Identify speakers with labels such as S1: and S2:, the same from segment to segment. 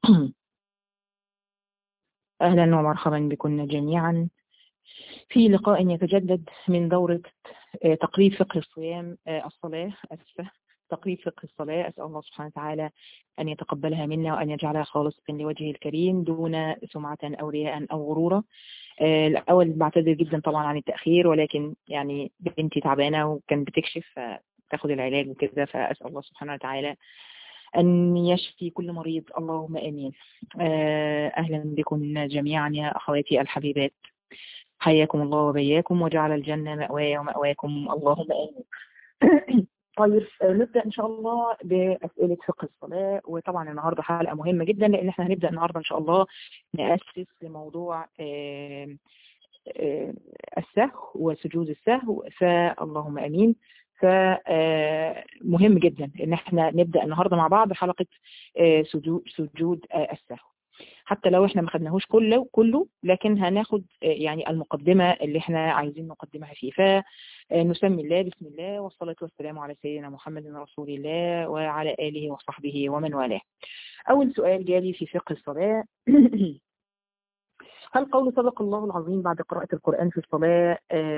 S1: أهلا ومرحبا بكم جميعا في لقاء يتجدد من دورة تقريب فقه الصيام الصلاة أسفة تقريب فقه الصلاة أسأل الله سبحانه وتعالى أن يتقبلها منا وأن يجعلها خالصة لوجهه الكريم دون سمعة أو رياء أو غرورا الأول بعتذر جدا طبعا عن التأخير ولكن يعني بنتي تعبانة وكانت بتكشف فتاخد العلاج وكده فأسأل الله سبحانه وتعالى أن يشفي كل مريض اللهم آمين أهلا بكم جميعا يا أخواتي الحبيبات حياكم الله وبياكم وجعل الجنة مأواي ومأواكم اللهم آمين طيب نبدأ إن شاء الله بأسئلة فقه الصلاة وطبعا النهاردة حلقة مهمة جدا لأن احنا هنبدأ النهاردة إن شاء الله نأسس لموضوع السهو وسجود السهو فاللهم أمين فمهم جدا ان احنا نبدأ النهاردة مع بعض حلقة سجود السهو حتى لو احنا ما خدناهوش كله كله لكن هناخد يعني المقدمة اللي احنا عايزين نقدمها فيه فنسمي الله بسم الله والصلاة والسلام على سيدنا محمد رسول الله وعلى آله وصحبه ومن والاه أول سؤال جالي في فقه الصلاة هل قول صدق الله العظيم بعد قراءة القرآن في الصلاة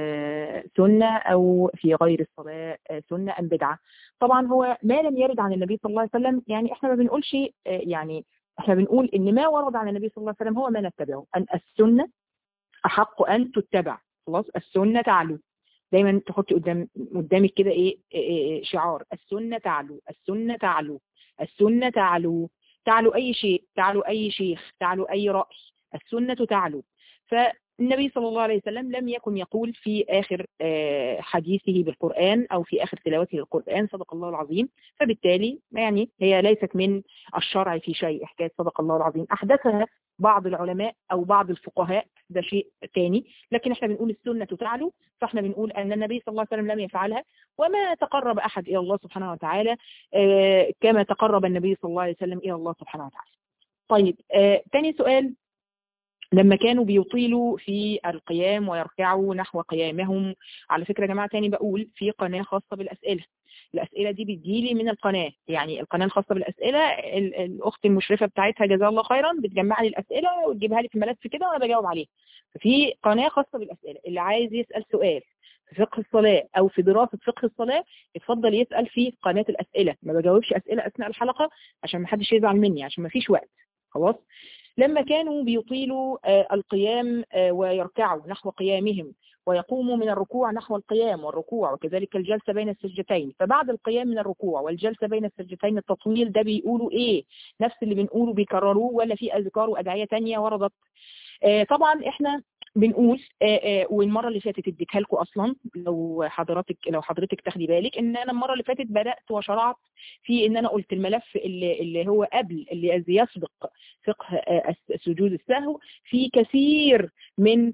S1: سنة أو في غير الصلاة سنة أم بدعة طبعا هو ما لم يرد عن النبي صلى الله عليه وسلم يعني احنا ما بنقولش يعني احنا بنقول ان ما ورد عن النبي صلى الله عليه وسلم هو ما نتبعه أن السنة أحق أن تتبع خلاص السنة تعلو دايما تحطي قدام قدامك كده ايه, إيه شعار السنة تعلو السنة تعلو السنة تعلو تعلو أي شيء تعلو أي شيخ تعلو أي رأي السنة تعلو فالنبي صلى الله عليه وسلم لم يكن يقول في آخر حديثه بالقرآن أو في آخر تلاوته للقرآن صدق الله العظيم فبالتالي يعني هي ليست من الشرع في شيء حكاية صدق الله العظيم أحدثها بعض العلماء أو بعض الفقهاء ده شيء تاني لكن احنا بنقول السنة تعلو فاحنا بنقول أن النبي صلى الله عليه وسلم لم يفعلها وما تقرب أحد إلى الله سبحانه وتعالى كما تقرب النبي صلى الله عليه وسلم إلى الله سبحانه وتعالى طيب تاني سؤال لما كانوا بيطيلوا في القيام ويركعوا نحو قيامهم على فكرة يا جماعة تاني بقول في قناة خاصة بالأسئلة الأسئلة دي بتجيلي من القناة يعني القناة الخاصة بالأسئلة الأخت المشرفة بتاعتها جزاها الله خيرا بتجمع لي الأسئلة وتجيبها لي في ملف كده وأنا بجاوب عليها ففي قناة خاصة بالأسئلة اللي عايز يسأل سؤال في فقه الصلاة أو في دراسة فقه الصلاة اتفضل يسأل في قناة الأسئلة ما بجاوبش أسئلة أثناء الحلقة عشان ما حدش يزعل مني عشان ما فيش وقت خلاص لما كانوا بيطيلوا القيام ويركعوا نحو قيامهم ويقوموا من الركوع نحو القيام والركوع وكذلك الجلسة بين السجدتين فبعد القيام من الركوع والجلسة بين السجدتين التطويل ده بيقولوا ايه نفس اللي بنقوله بيكرروه ولا في اذكار وادعية تانية وردت طبعا احنا بنقول والمره اللي فاتت اديتها لكم اصلا لو حضرتك لو حضرتك تاخدي بالك ان انا المره اللي فاتت بدات وشرعت في ان انا قلت الملف اللي, اللي هو قبل اللي يسبق فقه سجود السهو في كثير من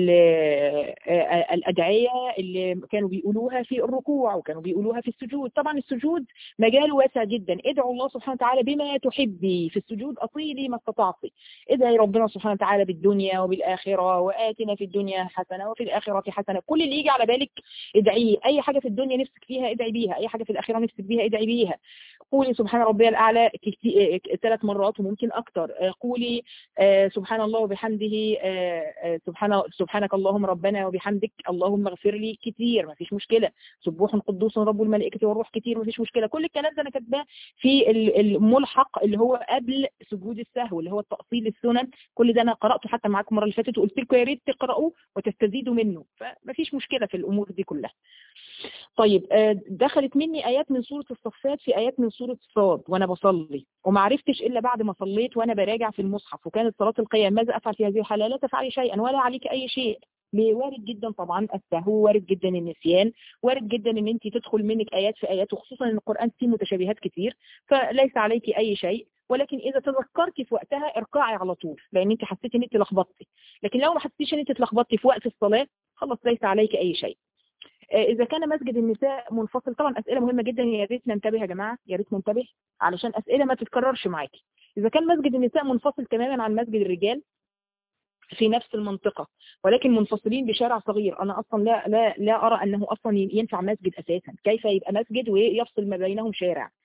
S1: الادعيه اللي كانوا بيقولوها في الركوع وكانوا بيقولوها في السجود طبعا السجود مجاله واسع جدا ادعوا الله سبحانه وتعالى بما تحبي في السجود اطيلي ما استطعتي ادعي ربنا سبحانه وتعالى بالدنيا وبالاخره وآتنا في الدنيا حسنة وفي الآخرة حسنة كل اللي يجي على بالك ادعيه أي حاجة في الدنيا نفسك فيها ادعي بيها أي حاجة في الآخرة نفسك بيها ادعي بيها قولي سبحان ربي الأعلى ثلاث مرات وممكن أكتر قولي سبحان الله وبحمده سبحان سبحانك اللهم ربنا وبحمدك اللهم اغفر لي كتير ما فيش مشكلة سبوح قدوس رب الملائكة والروح كتير ما فيش مشكلة كل الكلام ده أنا كاتباه في الملحق اللي هو قبل سجود السهو اللي هو التأصيل السنن كل ده أنا قرأته حتى معاكم المرة اللي فاتت وقلت لكم يا ريت تقرأوا وتستزيدوا منه فما فيش مشكلة في الأمور دي كلها طيب دخلت مني آيات من سورة الصفات في آيات من سورة صاد وأنا بصلي وما عرفتش إلا بعد ما صليت وأنا براجع في المصحف وكانت صلاة القيام ماذا أفعل في هذه الحالة لا تفعلي شيئا ولا عليك أي شيء وارد جدا طبعا السهو وارد جدا النسيان وارد جدا ان انت تدخل منك ايات في ايات وخصوصا ان القران فيه متشابهات كتير فليس عليك اي شيء ولكن اذا تذكرتي في وقتها اركعي على طول لان انت حسيتي ان انت لخبطتي لكن لو ما حسيتيش ان انت اتلخبطتي في وقت الصلاه خلاص ليس عليك اي شيء اذا كان مسجد النساء منفصل طبعا اسئله مهمه جدا يا ريت ننتبه يا جماعه يا ريت ننتبه علشان اسئله ما تتكررش معاكي اذا كان مسجد النساء منفصل تماما عن مسجد الرجال في نفس المنطقة ولكن منفصلين بشارع صغير أنا أصلا لا, لا, لا أرى أنه أصلا ينفع مسجد أساسا كيف يبقى مسجد ويفصل ما بينهم شارع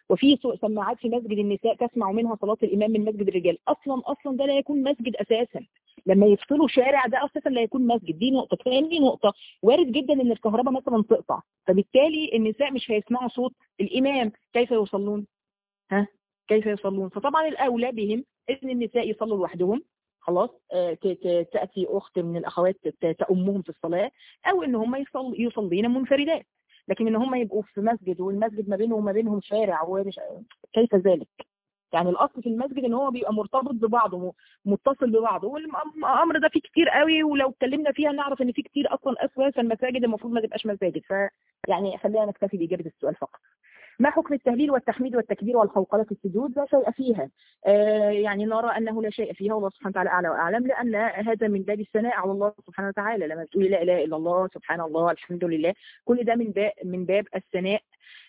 S1: وفي سماعات في مسجد النساء تسمع منها صلاة الإمام من مسجد الرجال أصلا أصلا ده لا يكون مسجد أساسا لما يفصلوا شارع ده أساسا لا يكون مسجد دي نقطة ثاني نقطة وارد جدا إن الكهرباء مثلا تقطع فبالتالي النساء مش هيسمعوا صوت الإمام كيف يصلون ها كيف يصلون فطبعا الأولى بهم إن النساء يصلوا لوحدهم خلاص تأتي أخت من الأخوات تأمهم في الصلاة أو إن هم يصلين منفردات لكن ان هم يبقوا في مسجد والمسجد ما بينه وما بينهم شارع ومش كيف ذلك يعني الاصل في المسجد ان هو بيبقى مرتبط ببعضه متصل ببعضه والامر ده فيه كتير قوي ولو اتكلمنا فيها نعرف ان في كتير اصلا اساسا المساجد المفروض ما تبقاش مساجد فيعني خلينا نكتفي باجابه السؤال فقط ما حكم التهليل والتحميد والتكبير والخوقلة في السجود لا شيء فيها آه يعني نرى أنه لا شيء فيها والله سبحانه وتعالى أعلى وأعلم لأن هذا من باب الثناء على الله سبحانه وتعالى لما تقولي لا إله إلا الله سبحان الله الحمد لله كل ده من باب من باب الثناء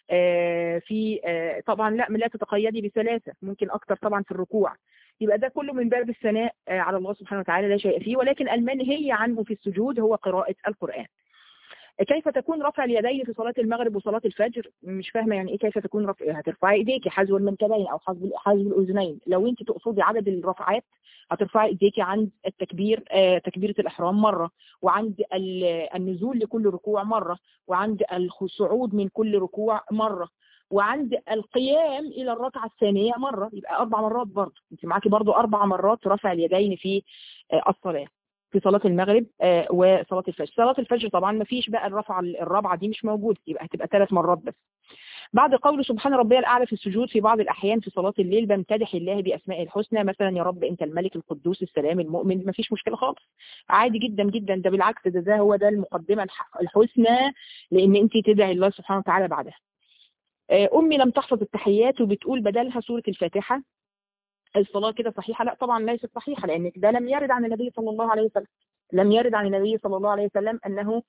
S1: آه في آه طبعا لا لا تتقيدي بثلاثة ممكن أكتر طبعا في الركوع يبقى ده كله من باب الثناء على الله سبحانه وتعالى لا شيء فيه ولكن المنهي عنه في السجود هو قراءة القرآن كيف تكون رفع اليدين في صلاة المغرب وصلاة الفجر مش فاهمة يعني ايه كيف تكون رفع هترفعي ايديكي حذو المنكبين او حذو حذو الاذنين لو انت تقصدي عدد الرفعات هترفعي ايديكي عند التكبير آه تكبيرة الاحرام مرة وعند النزول لكل ركوع مرة وعند الصعود من كل ركوع مرة وعند القيام الى الركعة الثانية مرة يبقى اربع مرات برضه انت معاكي برضه اربع مرات رفع اليدين في آه الصلاة في صلاة المغرب آه وصلاة الفجر صلاة الفجر طبعا ما فيش بقى الرفعة الرابعة دي مش موجود يبقى هتبقى ثلاث مرات بس بعد قول سبحان ربي الأعلى في السجود في بعض الأحيان في صلاة الليل بمتدح الله بأسماء الحسنى مثلا يا رب أنت الملك القدوس السلام المؤمن ما فيش مشكلة خالص عادي جدا جدا ده بالعكس ده, ده هو ده المقدمة الحسنى لأن أنت تدعي الله سبحانه وتعالى بعدها أمي لم تحفظ التحيات وبتقول بدلها سورة الفاتحة الصلاة كده صحيحة لا طبعا ليست صحيحة لأن ده لم يرد عن النبي صلى الله عليه وسلم لم يرد عن النبي صلى الله عليه وسلم أنه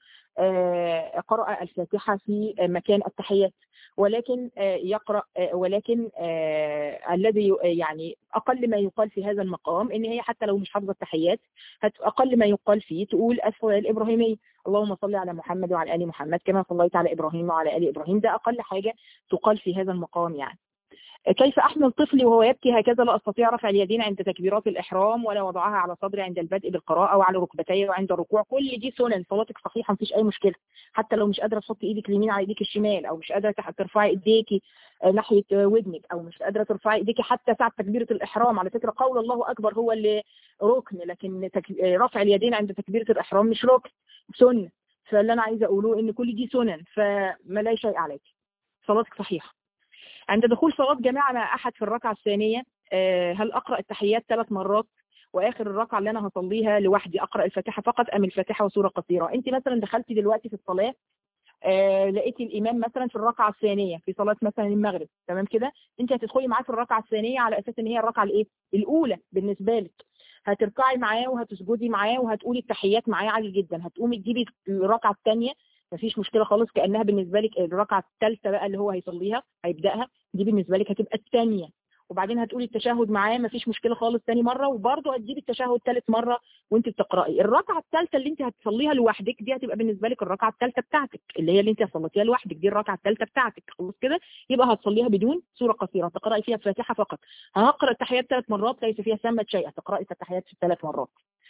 S1: قرأ الفاتحة في مكان التحيات ولكن يقرأ ولكن الذي يعني أقل ما يقال في هذا المقام إن هي حتى لو مش حافظة التحيات أقل ما يقال فيه تقول الصلاة الإبراهيمية اللهم صل على محمد وعلى آل محمد كما صليت على إبراهيم وعلى آل إبراهيم ده أقل حاجة تقال في هذا المقام يعني كيف أحمل طفلي وهو يبكي هكذا لا أستطيع رفع اليدين عند تكبيرات الإحرام ولا وضعها على صدري عند البدء بالقراءة وعلى ركبتي وعند الركوع كل دي سنن صلاتك صحيحة مفيش أي مشكلة حتى لو مش قادرة تحطي إيدك اليمين على إيديك الشمال أو مش قادرة ترفعي إيديكي ناحية ودنك أو مش قادرة ترفعي إيديكي حتى ساعة تكبيرة الإحرام على فكرة قول الله أكبر هو اللي ركن لكن تك... رفع اليدين عند تكبيرة الإحرام مش ركن سنة فاللي أنا عايزة أقوله إن كل دي سنن فما لا شيء عليك صلاتك صحيحة عند دخول صلاة جماعة مع أحد في الركعة الثانية هل أقرأ التحيات ثلاث مرات وآخر الركعة اللي أنا هصليها لوحدي أقرأ الفاتحة فقط أم الفاتحة وسورة قصيرة أنت مثلا دخلتي دلوقتي في الصلاة آه لقيتي الإمام مثلا في الركعة الثانية في صلاة مثلا المغرب تمام كده أنت هتدخلي معاه في الركعة الثانية على أساس إن هي الركعة الإيه الأولى بالنسبة لك هتركعي معاه وهتسجدي معاه وهتقولي التحيات معاه عادي جدا هتقومي تجيبي الركعة الثانية مفيش مشكله خالص كانها بالنسبه لك الركعه الثالثه بقى اللي هو هيصليها هيبداها دي بالنسبه لك هتبقى الثانيه وبعدين هتقولي التشهد معاه مفيش مشكله خالص ثاني مره وبرضه هتجيبي التشهد ثالث مره وانت بتقراي الركعه الثالثه اللي انت هتصليها لوحدك دي هتبقى بالنسبه لك الركعه الثالثه بتاعتك اللي هي اللي انت صليتيها لوحدك دي الركعه الثالثه بتاعتك خلاص كده يبقى هتصليها بدون سوره قصيره تقراي فيها الفاتحه فقط هقرا التحيات ثلاث مرات ليس فيها سمه شيء هتقراي التحيات في ثلاث مرات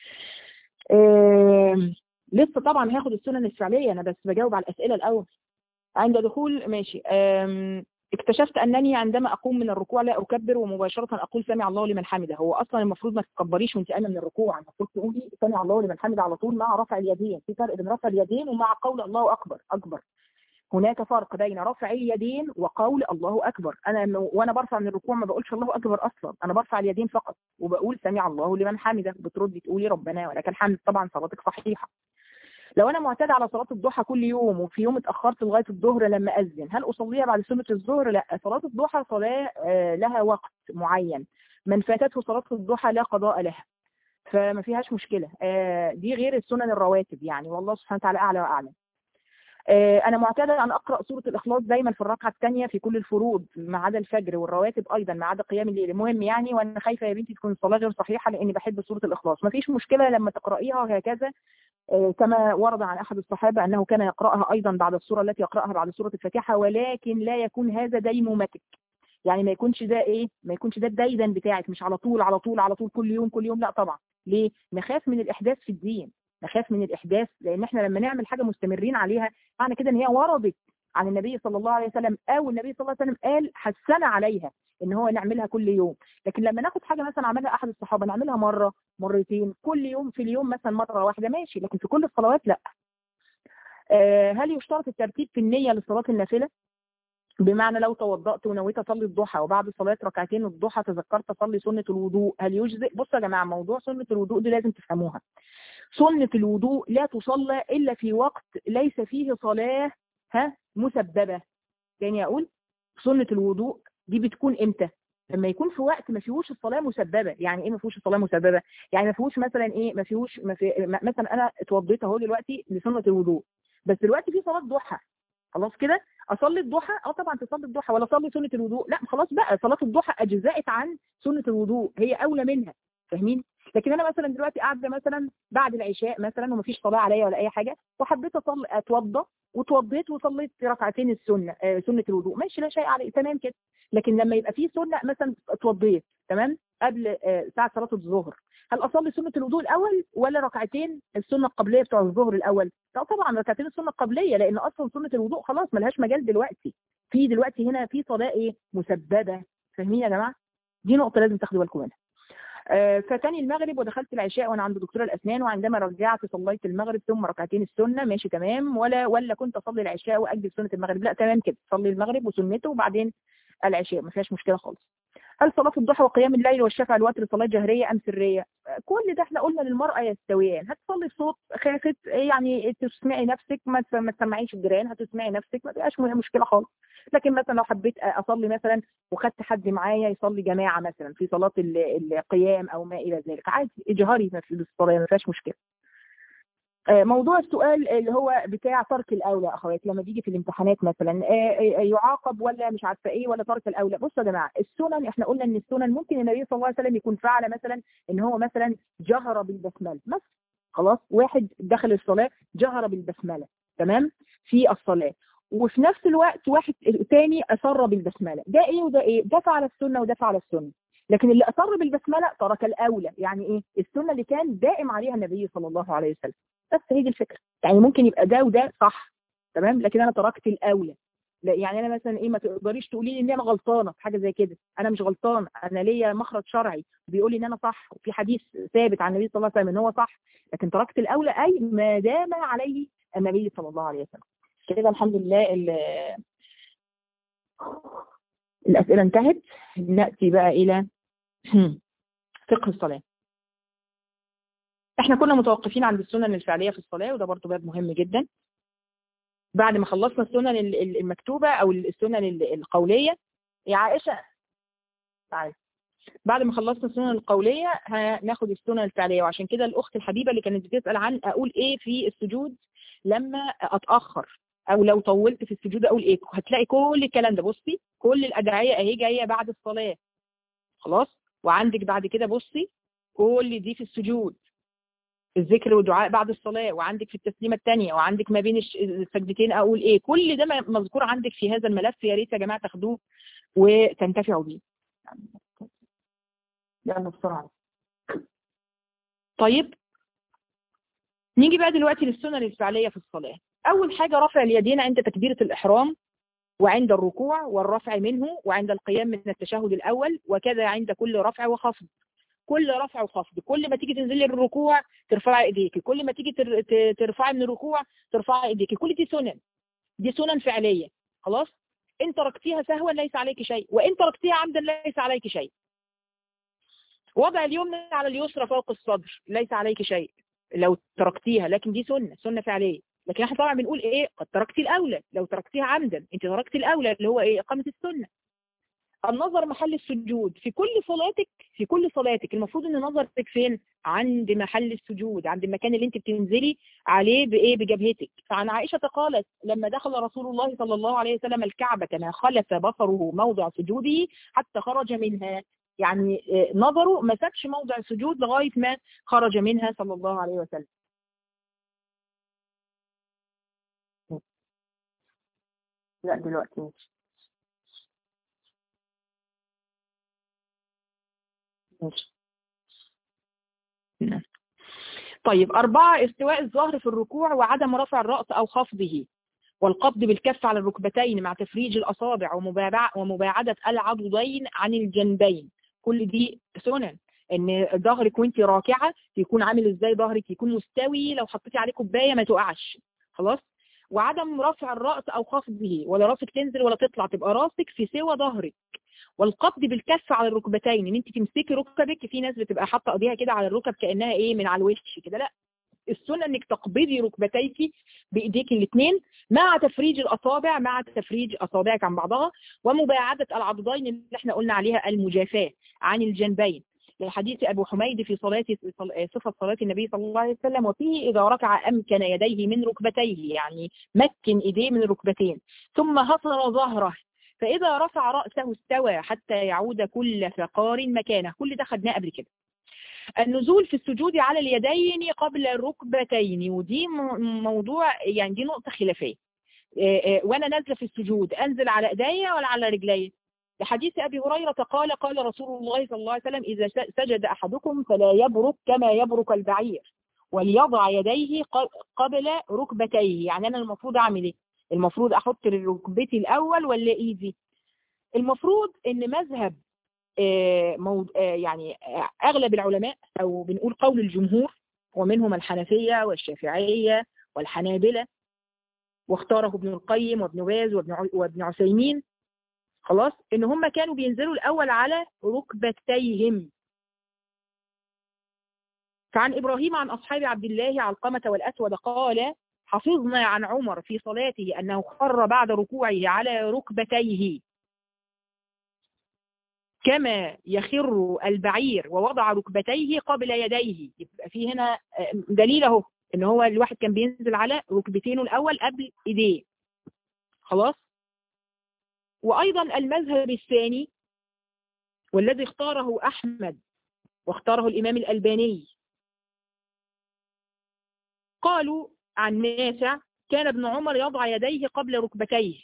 S1: إيه لسه طبعا هاخد السنن الفعلية أنا بس بجاوب على الأسئلة الأول عند دخول ماشي اكتشفت أنني عندما أقوم من الركوع لا أكبر ومباشرة أقول سمع الله لمن حمده هو أصلا المفروض ما تكبريش وانت قايمة من الركوع المفروض تقولي سمع الله لمن حمده على طول مع رفع اليدين في فرق بين رفع اليدين ومع قول الله أكبر أكبر هناك فرق بين رفع اليدين وقول الله أكبر أنا وأنا برفع من الركوع ما بقولش الله أكبر أصلا أنا برفع اليدين فقط وبقول سمع الله لمن حمده بتردي تقولي ربنا ولك الحمد طبعا صلاتك صحيحة لو انا معتاد على صلاه الضحى كل يوم وفي يوم اتاخرت لغايه الظهر لما اذن هل اصليها بعد سنه الظهر لا صلاه الضحى صلاه لها وقت معين من فاتته صلاه الضحى لا قضاء لها فما فيهاش مشكله دي غير السنن الرواتب يعني والله سبحانه وتعالى اعلى واعلم انا معتاده ان اقرا سوره الاخلاص دايما في الركعه الثانيه في كل الفروض ما عدا الفجر والرواتب ايضا ما عدا قيام الليل المهم يعني وانا خايفه يا بنتي تكون الصلاه غير صحيحه لاني بحب سوره الاخلاص ما فيش مشكله لما تقرايها هكذا كما ورد عن احد الصحابه انه كان يقراها ايضا بعد السوره التي يقراها بعد سوره الفاتحه ولكن لا يكون هذا ديمومتك يعني ما يكونش ده ايه ما يكونش ده الديدن بتاعك مش على طول على طول على طول كل يوم كل يوم لا طبعا ليه نخاف من الاحداث في الدين نخاف من الاحداث لان احنا لما نعمل حاجه مستمرين عليها معنى كده ان هي وردت عن النبي صلى الله عليه وسلم او النبي صلى الله عليه وسلم قال حسنا عليها ان هو نعملها كل يوم لكن لما ناخد حاجه مثلا عملها احد الصحابه نعملها مره مرتين كل يوم في اليوم مثلا مره واحده ماشي لكن في كل الصلوات لا آه هل يشترط الترتيب في النيه لصلاه النافله بمعنى لو توضأت ونويت أصلي الضحى وبعد صلاة ركعتين الضحى تذكرت أصلي سنة الوضوء هل يجزئ؟ بصوا يا جماعة موضوع سنة الوضوء دي لازم تفهموها. سنة الوضوء لا تصلى إلا في وقت ليس فيه صلاة ها مسببة. تاني أقول سنة الوضوء دي بتكون إمتى؟ لما يكون في وقت ما فيهوش الصلاة مسببة، يعني إيه ما فيهوش الصلاة مسببة؟ يعني ما فيهوش مثلا إيه؟ ما فيهوش ما في مثلا أنا اتوضيت أهو دلوقتي لسنة الوضوء. بس دلوقتي في صلاة ضحى. خلاص كده اصلي الضحى اه طبعا تصلي الضحى ولا اصلي سنه الوضوء لا خلاص بقى صلاه الضحى اجزات عن سنه الوضوء هي اولى منها فاهمين لكن انا مثلا دلوقتي قاعده مثلا بعد العشاء مثلا ومفيش صلاه عليا ولا اي حاجه وحبيت اصلي اتوضى وتوضيت وصليت ركعتين السنه آه سنه الوضوء ماشي لا شيء عليه تمام كده لكن لما يبقى في سنه مثلا اتوضيت تمام قبل آه ساعه صلاه الظهر هل اصلي سنه الوضوء الاول ولا ركعتين السنه القبليه بتوع الظهر الاول لا طبعا ركعتين السنه القبليه لان اصلا سنه الوضوء خلاص ملهاش مجال دلوقتي في دلوقتي هنا في صلاه ايه مسببه فاهمين يا جماعه دي نقطه لازم تاخدوا بالكم منها آه فتاني المغرب ودخلت العشاء وانا عند دكتور الاسنان وعندما رجعت صليت المغرب ثم ركعتين السنه ماشي تمام ولا ولا كنت اصلي العشاء واجل سنه المغرب لا تمام كده صلي المغرب وسنته وبعدين العشاء ما فيهاش مشكله خالص هل صلاة الضحى وقيام الليل والشفع الوتر صلاة جهرية أم سرية؟ كل ده احنا قلنا للمرأة يستويان، هتصلي بصوت خافت يعني تسمعي نفسك ما ما تسمعيش الجيران هتسمعي نفسك ما تبقاش مشكلة خالص. لكن مثلا لو حبيت أصلي مثلا وخدت حد معايا يصلي جماعة مثلا في صلاة القيام أو ما إلى ذلك، عادي اجهري في الصلاة ما فيهاش مشكلة. موضوع السؤال اللي هو بتاع ترك الاولى يا اخواتي لما بيجي في الامتحانات مثلا يعاقب ولا مش عارفه ايه ولا ترك الاولى بصوا يا جماعه السنن احنا قلنا ان السنن ممكن النبي صلى الله عليه وسلم يكون فعل مثلا ان هو مثلا جهر بالبسمله مثلا خلاص واحد دخل الصلاه جهر بالبسمله تمام في الصلاه وفي نفس الوقت واحد تاني اصر بالبسمله ده ايه وده ايه ده فعل السنه وده فعل السنه لكن اللي اصر بالبسمله ترك الاولى يعني ايه السنه اللي كان دائم عليها النبي صلى الله عليه وسلم بس هي دي الفكره يعني ممكن يبقى ده وده صح تمام لكن انا تركت الاولى لا يعني انا مثلا ايه ما تقدريش تقولي لي ان انا غلطانه في حاجه زي كده انا مش غلطان انا ليا مخرج شرعي بيقول لي ان انا صح وفي حديث ثابت عن النبي صلى الله عليه وسلم ان هو صح لكن تركت الاولى اي ما دام عليه النبي صلى الله عليه وسلم كده الحمد لله الاسئله انتهت ناتي بقى الى فقه الصلاه احنا كنا متوقفين عند السنن الفعليه في الصلاه وده برضه باب مهم جدا بعد ما خلصنا السنن المكتوبه او السنن القوليه يا عائشه تعالي بعد ما خلصنا السنن القوليه هناخد السنن الفعليه وعشان كده الاخت الحبيبه اللي كانت بتسال عن اقول ايه في السجود لما اتاخر او لو طولت في السجود اقول ايه هتلاقي كل الكلام ده بصي كل الادعيه اهي جايه بعد الصلاه خلاص وعندك بعد كده بصي كل دي في السجود الذكر والدعاء بعد الصلاة وعندك في التسليمة الثانية وعندك ما بين السجدتين أقول إيه كل ده مذكور عندك في هذا الملف يا ريت يا جماعة تاخدوه وتنتفعوا بيه يلا بسرعة طيب نيجي بقى دلوقتي للسنن الفعلية في الصلاة أول حاجة رفع اليدين عند تكبيرة الإحرام وعند الركوع والرفع منه وعند القيام من التشهد الأول وكذا عند كل رفع وخفض كل رفع وخفض كل ما تيجي تنزلي الركوع ترفعي ايديكي كل ما تيجي ترفعي من الركوع ترفعي ايديكي كل دي سنن دي سنن فعليه خلاص ان تركتيها سهوا ليس عليك شيء وان تركتيها عمدا ليس عليك شيء وضع اليمنى على اليسرى فوق الصدر ليس عليك شيء لو تركتيها لكن دي سنه سنه فعليه لكن احنا طبعا بنقول ايه قد تركتي الاولى لو تركتيها عمدا انت تركتي الاولى اللي هو ايه اقامه السنه النظر محل السجود في كل صلاتك في كل صلاتك المفروض ان نظرك فين عند محل السجود عند المكان اللي انت بتنزلي عليه بايه بجبهتك فعن عائشه قالت لما دخل رسول الله صلى الله عليه وسلم الكعبه ما خلف بصره موضع سجوده حتى خرج منها يعني نظره ما سابش موضع السجود لغايه ما خرج منها صلى الله عليه وسلم لا دلوقتي مش ماشي نعم. طيب أربعة استواء الظهر في الركوع وعدم رفع الرأس أو خفضه والقبض بالكف على الركبتين مع تفريج الأصابع ومباعدة ومباعدة العضدين عن الجنبين كل دي سنن ان ظهرك وانت راكعه يكون عامل ازاي ظهرك يكون مستوي لو حطيتي عليه كوبايه ما تقعش خلاص وعدم رفع الراس او خفضه ولا راسك تنزل ولا تطلع تبقى راسك في سوى ظهرك والقبض بالكف على الركبتين ان انت تمسكي ركبك في ناس بتبقى حاطه ايديها كده على الركب كانها ايه من على الوش كده لا السنه انك تقبضي ركبتيك بايديك الاثنين مع تفريج الاصابع مع تفريج اصابعك عن بعضها ومباعده العضدين اللي احنا قلنا عليها المجافاه عن الجنبين لحديث ابو حميد في صلاه صفه صلاه النبي صلى الله عليه وسلم وفيه اذا ركع امكن يديه من ركبتيه يعني مكن ايديه من ركبتين ثم هصر ظهره فاذا رفع راسه استوى حتى يعود كل فقار مكانه كل ده خدناه قبل كده النزول في السجود على اليدين قبل الركبتين ودي موضوع يعني دي نقطة خلافية وانا نازلة في السجود انزل على ايديا ولا على رجلي لحديث ابي هريرة قال قال رسول الله صلى الله عليه وسلم اذا سجد احدكم فلا يبرك كما يبرك البعير وليضع يديه قبل ركبتيه يعني انا المفروض اعمل ايه المفروض احط ركبتي الاول ولا ايدي المفروض ان مذهب يعني أغلب العلماء أو بنقول قول الجمهور ومنهم الحنفية والشافعية والحنابلة واختاره ابن القيم وابن باز وابن وابن عثيمين خلاص ان هم كانوا بينزلوا الاول على ركبتيهم فعن ابراهيم عن اصحاب عبد الله علقمة والاسود قال حفظنا عن عمر في صلاته انه خر بعد ركوعه على ركبتيه كما يخر البعير ووضع ركبتيه قبل يديه يبقى في هنا دليل اهو ان هو الواحد كان بينزل على ركبتينه الاول قبل ايديه خلاص وايضا المذهب الثاني والذي اختاره احمد واختاره الامام الالباني قالوا عن نافع كان ابن عمر يضع يديه قبل ركبتيه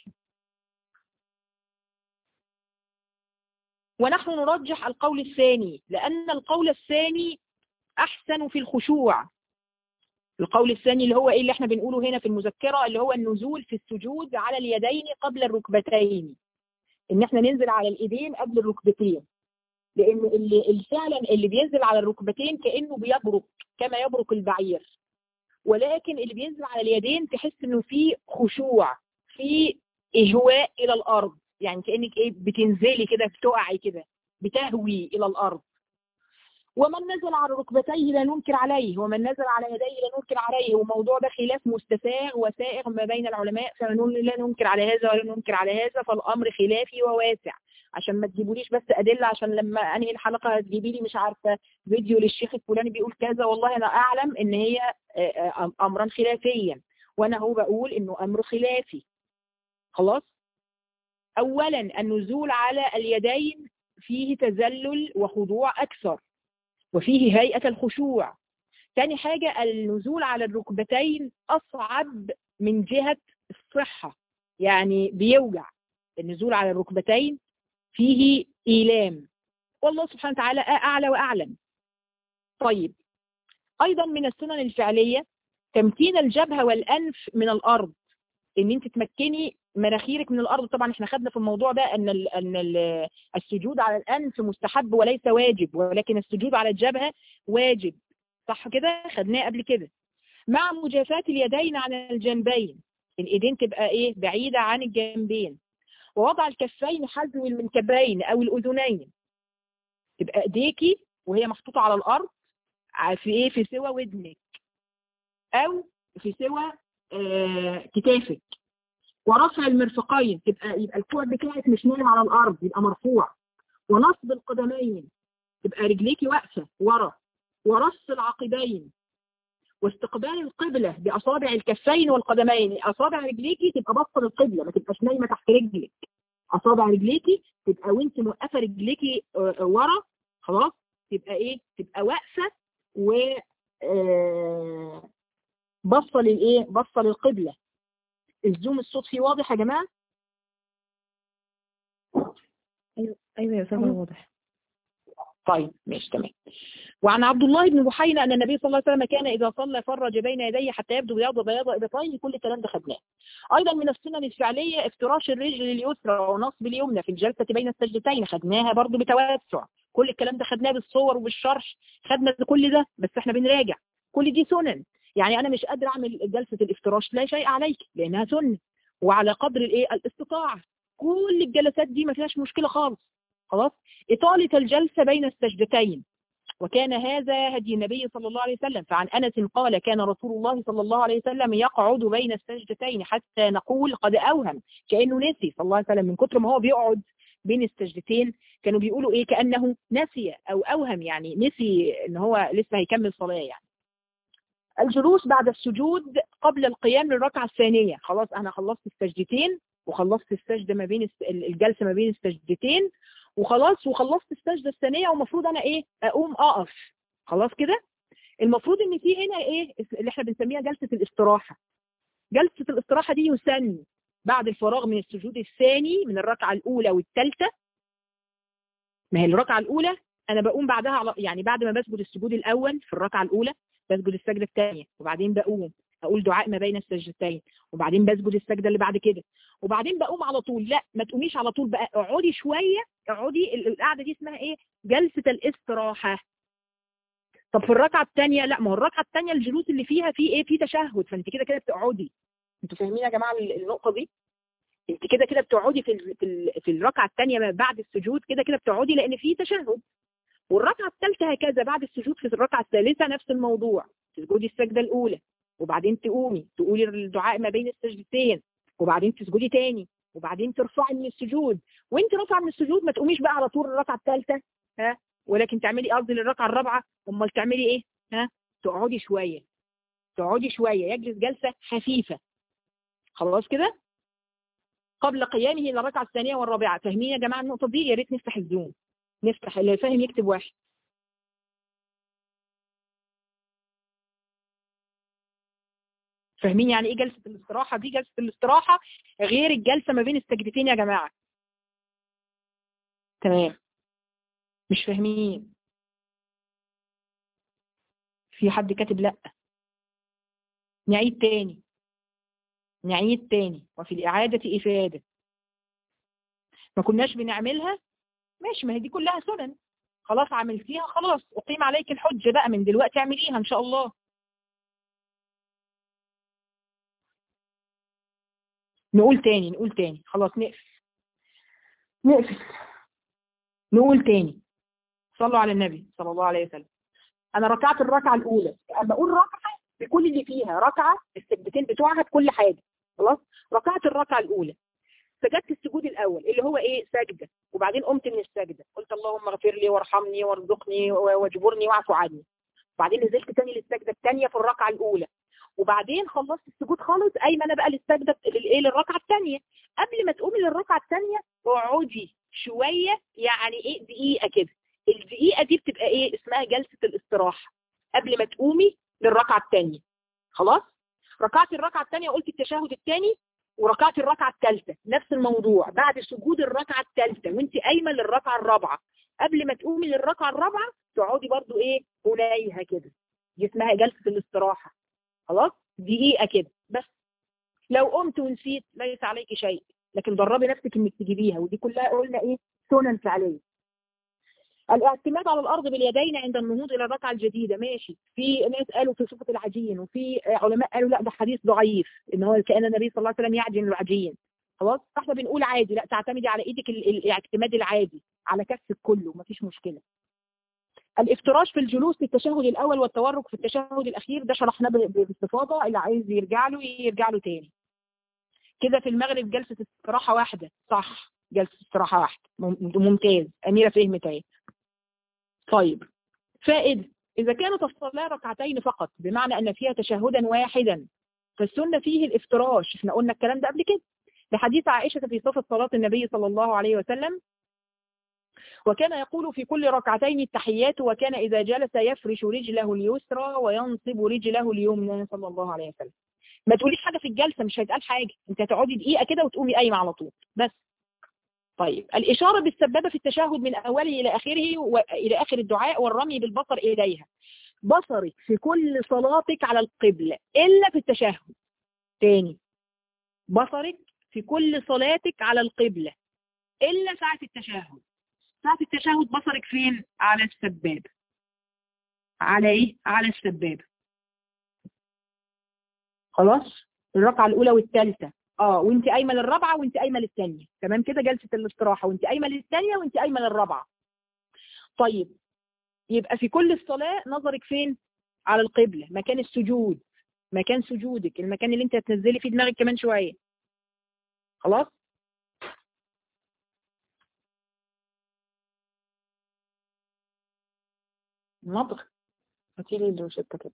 S1: ونحن نرجح القول الثاني لأن القول الثاني أحسن في الخشوع القول الثاني اللي هو إيه اللي احنا بنقوله هنا في المذكرة اللي هو النزول في السجود على اليدين قبل الركبتين إن احنا ننزل على الإيدين قبل الركبتين لأن اللي فعلا اللي بينزل على الركبتين كأنه بيبرك كما يبرك البعير ولكن اللي بينزل على اليدين تحس إنه في خشوع في إهواء إلى الأرض يعني كأنك ايه بتنزلي كده بتقعي كده بتهوي إلى الأرض ومن نزل على ركبتيه لا ننكر عليه ومن نزل على يديه لا ننكر عليه والموضوع ده خلاف مستساغ وسائغ ما بين العلماء فنقول لا ننكر على هذا ولا ننكر على هذا فالأمر خلافي وواسع عشان ما تجيبوليش بس أدلة عشان لما أنهي الحلقة هتجيبي لي مش عارفة فيديو للشيخ الفلاني بيقول كذا والله أنا أعلم إن هي أمرا خلافيا وأنا هو بقول إنه أمر خلافي خلاص أولا النزول على اليدين فيه تذلل وخضوع أكثر وفيه هيئة الخشوع ثاني حاجة النزول على الركبتين أصعب من جهة الصحة يعني بيوجع النزول على الركبتين فيه إيلام والله سبحانه وتعالى أعلى وأعلم طيب أيضا من السنن الفعلية تمكين الجبهة والأنف من الأرض ان انت تمكني مناخيرك من الارض طبعا احنا خدنا في الموضوع ده ان ال ان ال السجود على الانف مستحب وليس واجب ولكن السجود على الجبهه واجب صح كده خدناه قبل كده مع مجافاه اليدين عن الجنبين الايدين تبقى ايه بعيده عن الجنبين ووضع الكفين حذو المنكبين او الاذنين تبقى ايديكي وهي محطوطه على الارض في ايه في سوى ودنك او في سوى آه كتافك ورفع المرفقين تبقى يبقى الكوع بتاعك مش نايم على الارض يبقى مرفوع ونصب القدمين تبقى رجليكي واقفه ورا ورص العقبين واستقبال القبلة بأصابع الكفين والقدمين أصابع رجليكي تبقى باصه للقبلة ما تبقاش نايمة تحت رجلك أصابع رجليكي تبقى وانت موقفة رجليكي ورا خلاص تبقى ايه تبقى واقفة و باصه للايه باصه للقبلة الزوم الصوت فيه واضح يا جماعة
S2: ايوه ايوه يا استاذ واضح
S1: طيب ماشي تمام وعن عبد الله بن بحينة أن النبي صلى الله عليه وسلم كان إذا صلى فرج بين يديه حتى يبدو بياض بياض إبطين كل الكلام ده خدناه أيضا من السنن الفعلية افتراش الرجل اليسرى ونصب اليمنى في الجلسة بين السجدتين خدناها برضو بتوسع كل الكلام ده خدناه بالصور وبالشرح خدنا كل ده بس احنا بنراجع كل دي سنن يعني أنا مش قادر أعمل جلسة الافتراش لا شيء عليك لأنها سنة وعلى قدر الايه الاستطاعة كل الجلسات دي ما فيهاش مشكلة خالص خلاص إطالة الجلسة بين السجدتين وكان هذا هدي النبي صلى الله عليه وسلم فعن أنس قال كان رسول الله صلى الله عليه وسلم يقعد بين السجدتين حتى نقول قد أوهم كأنه نسي صلى الله عليه وسلم من كتر ما هو بيقعد بين السجدتين كانوا بيقولوا إيه كأنه نسي أو أوهم يعني نسي إن هو لسه هيكمل صلاة يعني الجلوس بعد السجود قبل القيام للركعة الثانية خلاص أنا خلصت السجدتين وخلصت السجدة ما بين الجلسة ما بين السجدتين وخلاص وخلصت السجدة الثانية ومفروض أنا إيه أقوم أقف خلاص كده المفروض إن في هنا إيه اللي إحنا بنسميها جلسة الاستراحة جلسة الاستراحة دي يسن بعد الفراغ من السجود الثاني من الركعة الأولى والثالثة ما هي الركعة الأولى أنا بقوم بعدها على يعني بعد ما بسجد السجود الأول في الركعة الأولى بسجد السجدة الثانية وبعدين بقوم اقول دعاء ما بين السجدتين وبعدين بسجد السجدة اللي بعد كده وبعدين بقوم على طول لا ما تقوميش على طول بقى اقعدي شوية اقعدي القعدة دي اسمها ايه جلسة الاستراحة طب في الركعة الثانية لا ما هو الركعة الثانية الجلوس اللي فيها في ايه في تشهد فانت كده كده بتقعدي انتوا فاهمين يا جماعة النقطة دي انت كده كده بتقعدي في في في الركعة الثانية بعد السجود كده كده بتقعدي لان في تشهد والركعة الثالثة هكذا بعد السجود في الركعة الثالثة نفس الموضوع تسجدي السجدة الأولى وبعدين تقومي تقولي الدعاء ما بين السجدتين وبعدين تسجدي تاني وبعدين ترفعي من السجود وانت رافعه من السجود ما تقوميش بقى على طول الركعه الثالثه ها ولكن تعملي قصدي للركعه الرابعه امال تعملي ايه ها تقعدي شويه تقعدي شويه يجلس جلسه خفيفه خلاص كده قبل قيامه الى الركعه الثانيه والرابعه فاهمين يا جماعه النقطه دي يا ريت نفتح الزوم نفتح اللي فاهم يكتب واحد فاهمين يعني ايه جلسة الاستراحة دي جلسة الاستراحة غير الجلسة ما بين السجدتين يا جماعة تمام مش فاهمين في حد كاتب لا نعيد تاني نعيد تاني وفي الإعادة إفادة ما كناش بنعملها ماشي ما هي دي كلها سنن خلاص عملتيها خلاص أقيم عليك الحجة بقى من دلوقتي اعمليها إن شاء الله نقول تاني نقول تاني خلاص نقفل نقفل نقول تاني صلوا على النبي صلى الله عليه وسلم انا ركعت الركعه الاولى اما اقول ركعه بكل اللي فيها ركعه السجدتين بتوعها بكل حاجه خلاص ركعت الركعه الاولى سجدت السجود الاول اللي هو ايه سجده وبعدين قمت من السجده قلت اللهم اغفر لي وارحمني وارزقني واجبرني واعف عني وبعدين نزلت تاني للسجده الثانيه في الركعه الاولى وبعدين خلصت السجود خالص قايمه انا بقى للسجده للايه للركعه الثانيه قبل ما تقومي للركعه الثانيه اقعدي شويه يعني ايه دقيقه كده الدقيقه دي بتبقى ايه اسمها جلسه الاستراحه قبل ما تقومي للركعه الثانيه خلاص ركعت الركعه الثانيه قلت التشهد الثاني وركعت الركعه الثالثه نفس الموضوع بعد سجود الركعه الثالثه وانت قايمه للركعه الرابعه قبل ما تقومي للركعه الرابعه تقعدي برضو ايه قليها كده دي اسمها جلسه الاستراحه خلاص دقيقة كده بس لو قمت ونسيت ليس عليك شيء لكن دربي نفسك انك تجيبيها ودي كلها قلنا ايه سنن فعليه الاعتماد على الارض باليدين عند النهوض الى الركعه الجديده ماشي في ناس قالوا في صفه العجين وفي علماء قالوا لا ده حديث ضعيف ان هو كان النبي صلى الله عليه وسلم يعجن العجين خلاص فاحنا بنقول عادي لا تعتمدي على ايدك الاعتماد العادي على كفك كله مفيش مشكله الافتراش في الجلوس في التشهد الأول والتورك في التشهد الأخير ده شرحناه باستفاضة اللي عايز يرجع له يرجع له تاني كده في المغرب جلسة استراحة واحدة صح جلسة استراحة واحدة ممتاز أميرة فهمت اهي طيب فائدة إذا كانت الصلاة ركعتين فقط بمعنى أن فيها تشهدا واحدا فالسنة فيه الافتراش احنا قلنا الكلام ده قبل كده لحديث عائشة في صفة صلاة النبي صلى الله عليه وسلم وكان يقول في كل ركعتين التحيات وكان إذا جلس يفرش رجله اليسرى وينصب رجله اليمنى صلى الله عليه وسلم ما تقوليش حاجة في الجلسة مش هيتقال حاجة انت هتقعدي دقيقة كده وتقومي قايمة على طول بس طيب الإشارة بالسبابة في التشهد من أوله إلى آخره وإلى آخر الدعاء والرمي بالبصر إليها بصرك في كل صلاتك على القبلة إلا في التشهد تاني بصرك في كل صلاتك على القبلة إلا ساعة التشهد ساعة التشهد بصرك فين على السبابة على إيه على السبابة خلاص الركعة الأولى والثالثة اه وانت قايمه للرابعه وانت قايمه للثانيه تمام كده جلسه الاستراحه وانت قايمه للثانيه وانت قايمه للرابعه طيب يبقى في كل الصلاه نظرك فين على القبله مكان السجود مكان سجودك المكان اللي انت هتنزلي فيه دماغك كمان شويه خلاص نضغ هاتيلي الروشته كده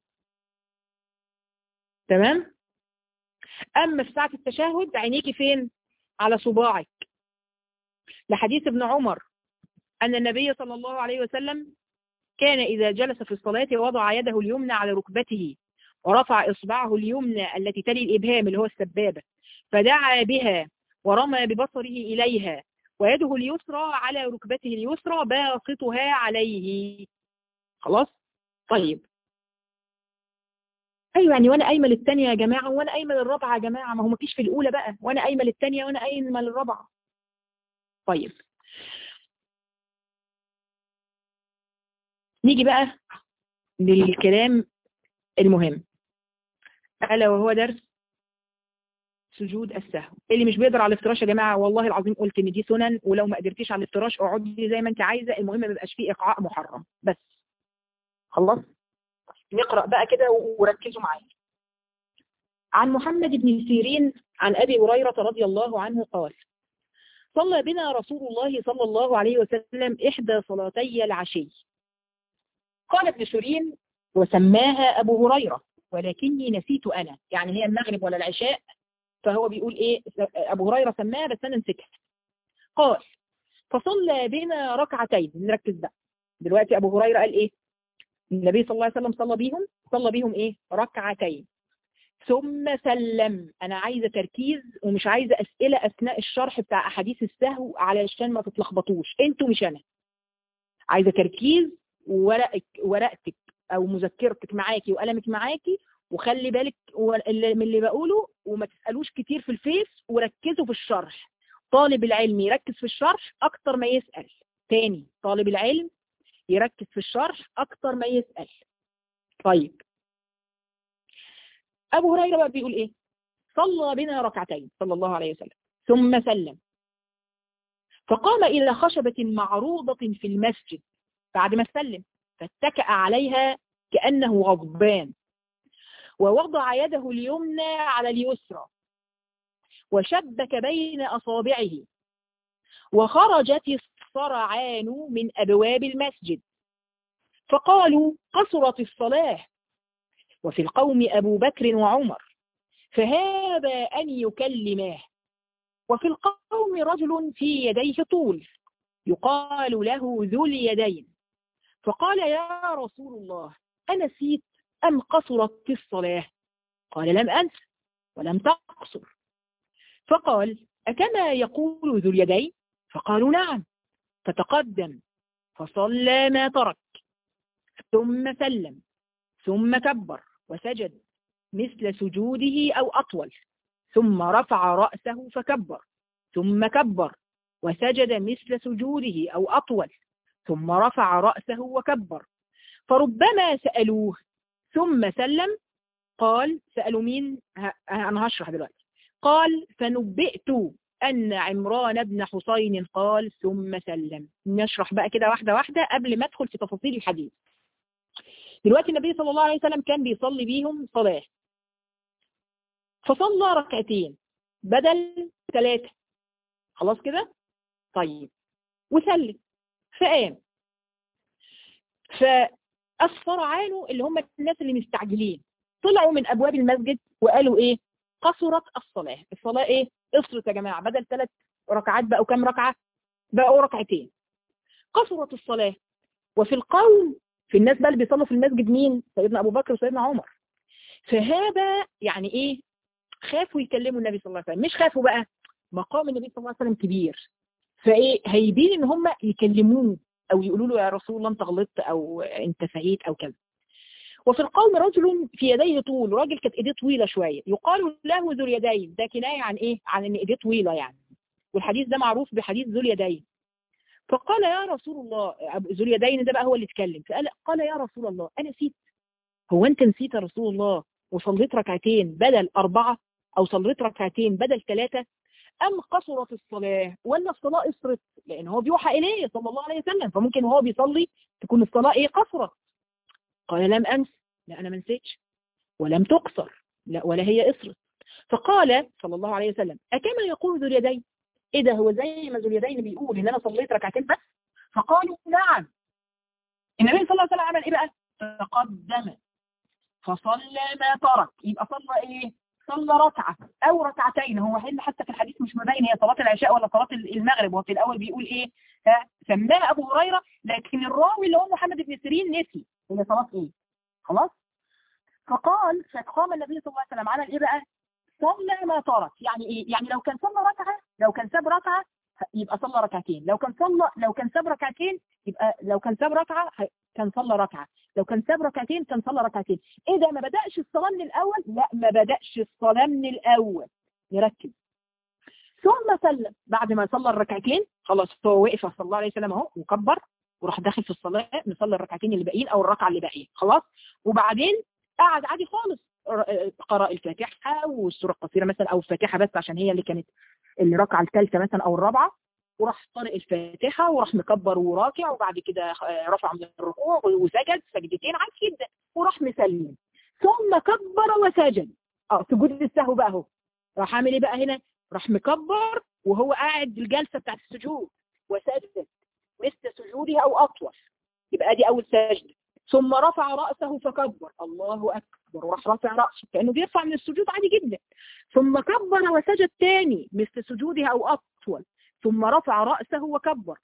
S1: تمام أما في ساعة التشهد عينيكي فين على صباعك لحديث ابن عمر أن النبي صلى الله عليه وسلم كان إذا جلس في الصلاة وضع يده اليمنى على ركبته ورفع إصبعه اليمنى التي تلي الإبهام اللي هو السبابة فدعا بها ورمى ببصره إليها ويده اليسرى على ركبته اليسرى باسطها عليه خلاص طيب ايوه يعني وانا قايمه للثانيه يا جماعه وانا قايمه للرابعه يا جماعه ما هو مفيش في الاولى بقى وانا قايمه للثانيه وانا قايمه للرابعه طيب نيجي بقى للكلام المهم الا وهو درس سجود السهو اللي مش بيقدر على الافتراش يا جماعه والله العظيم قلت ان دي سنن ولو ما قدرتيش على الافتراش اقعدي زي ما انت عايزه المهم ما يبقاش فيه ايقاع محرم بس خلاص نقرأ بقى كده وركزوا معايا عن محمد بن سيرين عن أبي هريرة رضي الله عنه قال صلى بنا رسول الله صلى الله عليه وسلم إحدى صلاتي العشي قال ابن سيرين وسماها أبو هريرة ولكني نسيت أنا يعني هي المغرب ولا العشاء فهو بيقول إيه أبو هريرة سماها بس أنا نسيتها قال فصلى بنا ركعتين نركز بقى دلوقتي أبو هريرة قال إيه النبي صلى الله عليه وسلم صلى بيهم صلى بيهم ايه ركعتين ثم سلم انا عايزه تركيز ومش عايزه اسئله اثناء الشرح بتاع احاديث السهو علشان ما تتلخبطوش انتوا مش انا عايزه تركيز وورقك ورقتك او مذكرتك معاكي وقلمك معاكي وخلي بالك من اللي بقوله وما تسالوش كتير في الفيس وركزوا في الشرح طالب العلم يركز في الشرح اكتر ما يسال تاني طالب العلم يركز في الشرح أكتر ما يسأل طيب أبو هريرة بقى بيقول إيه صلى بنا ركعتين صلى الله عليه وسلم ثم سلم فقام إلى خشبة معروضة في المسجد بعد ما سلم فاتكأ عليها كأنه غضبان ووضع يده اليمنى على اليسرى وشبك بين أصابعه وخرجت الصرعان من أبواب المسجد فقالوا قصرت الصلاة وفي القوم أبو بكر وعمر فهذا أن يكلماه وفي القوم رجل في يديه طول يقال له ذو اليدين فقال يا رسول الله أنسيت أم قصرت الصلاة قال لم أنس ولم تقصر فقال أكما يقول ذو اليدين فقالوا نعم فتقدم فصلى ما ترك ثم سلم ثم كبر وسجد مثل سجوده أو أطول ثم رفع رأسه فكبر ثم كبر وسجد مثل سجوده أو أطول ثم رفع رأسه وكبر فربما سألوه ثم سلم قال سألوا مين أنا هشرح دلوقتي قال فنبئت أن عمران بن حسين قال ثم سلم نشرح بقى كده واحدة واحدة قبل ما ادخل في تفاصيل الحديث دلوقتي النبي صلى الله عليه وسلم كان بيصلي بيهم صلاة فصلى ركعتين بدل ثلاثة خلاص كده طيب وسلم فقام فالصرعان اللي هم الناس اللي مستعجلين طلعوا من أبواب المسجد وقالوا إيه قصرت الصلاة الصلاة إيه قصرت يا جماعة بدل ثلاث ركعات بقوا كام ركعة بقوا ركعتين قصرت الصلاة وفي القوم في الناس بقى اللي بيصلوا في المسجد مين سيدنا أبو بكر وسيدنا عمر فهذا يعني إيه خافوا يكلموا النبي صلى الله عليه وسلم مش خافوا بقى مقام النبي صلى الله عليه وسلم كبير فايه هيبين ان هم يكلموه او يقولوا له يا رسول الله انت غلطت او انت سهيت او كذا وفي القوم رجل في يديه طول راجل كانت ايديه طويله شويه يقال له ذو اليدين ده كنايه عن ايه عن ان ايديه طويله يعني والحديث ده معروف بحديث ذو اليدين فقال يا رسول الله ذو اليدين ده بقى هو اللي اتكلم فقال قال يا رسول الله انا نسيت هو انت نسيت يا رسول الله وصليت ركعتين بدل اربعه او صليت ركعتين بدل ثلاثه ام قصرت الصلاه ولا الصلاه قصرت لان هو بيوحى اليه صلى الله عليه وسلم فممكن وهو بيصلي تكون الصلاه ايه قصرت قال لم أنس لا أنا ما نسيتش ولم تقصر لا ولا هي قصرت فقال صلى الله عليه وسلم أكما يقول ذو اليدين إيه ده هو زي ما ذو اليدين بيقول إن أنا صليت ركعتين بس فقالوا نعم النبي صلى الله عليه وسلم عمل إيه بقى تقدم فصلى ما ترك يبقى صلى إيه صلى ركعة أو ركعتين هو هنا حتى في الحديث مش مبين هي صلاة العشاء ولا صلاة المغرب وفي الأول بيقول إيه سماها أبو هريرة لكن الراوي اللي هو محمد بن سيرين نسي هي صلاة ايه خلاص فقال فقام النبي صلى الله عليه وسلم على ايه بقى صلى ما ترك يعني ايه يعني لو كان صلى ركعه لو كان ساب ركعه يبقى صلى ركعتين لو كان صلى لو كان ساب ركعتين يبقى لو كان ساب ركعه كان صلى ركعه لو كان ساب ركعتين كان صلى ركعتين ايه ده ما بداش الصلاه من الاول لا ما بداش الصلاه من الاول نركز ثم سلم بعد ما صلى الركعتين خلاص هو وقف صلى الله عليه وسلم اهو وكبر وراح داخل في الصلاة نصلي الركعتين اللي باقيين او الركعة اللي باقية خلاص وبعدين قعد عادي خالص قرأ الفاتحة والسورة القصيرة مثلا او الفاتحة بس عشان هي اللي كانت الركعة الثالثة مثلا او الرابعة وراح قارئ الفاتحة وراح مكبر وراكع وبعد كده رفع من الركوع وسجد سجدتين عادي جدا وراح مسلم ثم كبر وسجد اه سجود السهو بقى اهو راح عامل ايه بقى هنا راح مكبر وهو قاعد الجلسة بتاعت السجود وسجد مثل سجوده أو أطول يبقى دي أول سجدة ثم رفع رأسه فكبر الله أكبر وراح رفع رأسه كأنه بيرفع من السجود عادي جدا ثم كبر وسجد تاني مثل سجوده أو أطول ثم رفع رأسه وكبر